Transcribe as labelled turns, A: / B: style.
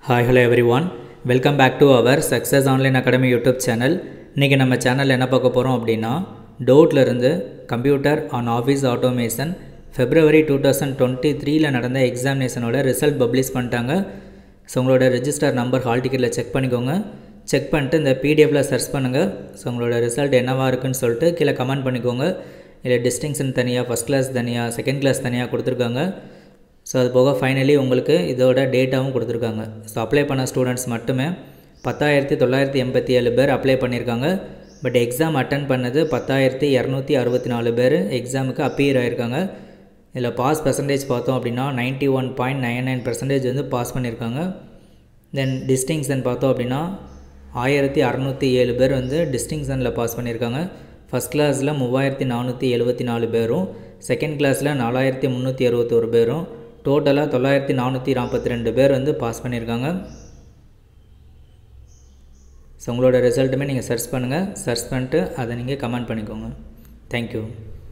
A: hi hello everyone welcome back to our success online academy YouTube channel இன்றைக்கி நம்ம சேனலில் என்ன பார்க்க போகிறோம் அப்படின்னா டோட்லேருந்து computer on office automation February two thousand twenty த்ரீல நடந்த எக்ஸாமினேஷனோட ரிசல்ட் பப்ளிஷ் பண்ணிட்டாங்க ஸோ உங்களோட ரெஜிஸ்டர் நம்பர் ஹால் டிக்கெட்டில் செக் பண்ணிக்கோங்க செக் பண்ணிட்டு இந்த பிடிஎஃப்பில் சர்ச் பண்ணுங்கள் ஸோ உங்களோட ரிசல்ட் என்னவாக இருக்குன்னு சொல்லிட்டு கீழே கமெண்ட் பண்ணிக்கோங்க இல்லை டிஸ்டிங்ஷன் தனியாக ஃபஸ்ட் கிளாஸ் தனியாக செகண்ட் கிளாஸ் தனியாக கொடுத்துருக்காங்க ஸோ அது போக ஃபைனலி உங்களுக்கு இதோட டேட்டாவும் கொடுத்துருக்காங்க ஸோ அப்ளை பண்ண ஸ்டூடெண்ட்ஸ் மட்டுமே பத்தாயிரத்தி தொள்ளாயிரத்தி எண்பத்தி ஏழு பேர் அப்ளை பண்ணியிருக்காங்க பட் எக்ஸாம் அட்டன் பண்ணது பத்தாயிரத்தி இரநூத்தி அறுபத்தி நாலு பேர் எக்ஸாமுக்கு அப்பியர் ஆகிருக்காங்க இதில் பாஸ் பர்சன்டேஜ் பார்த்தோம் அப்படின்னா ninety one point nine nine percentage வந்து பாஸ் பண்ணியிருக்காங்க தென் டிஸ்டிங்ஷன் பார்த்தோம் அப்படின்னா ஆயிரத்தி அறநூற்றி ஏழு பேர் வந்து டிஸ்டிங்ஷனில் பாஸ் பண்ணியிருக்காங்க ஃபஸ்ட் கிளாஸில் மூவாயிரத்தி நானூற்றி எழுபத்தி நாலு பேரும் செகண்ட் கிளாஸில் நாலாயிரத்தி முந்நூற்றி அறுபத்தோரு பேரும் டோட்டலாக தொள்ளாயிரத்தி நானூற்றி நாற்பத்தி ரெண்டு பேர் வந்து பாஸ் பண்ணியிருக்காங்க ஸோ உங்களோட ரிசல்ட்டுமே நீங்கள் சர்ச் பண்ணுங்கள் சர்ச் பண்ணிட்டு அதை நீங்கள் கமெண்ட் பண்ணிக்கோங்க தேங்க்யூ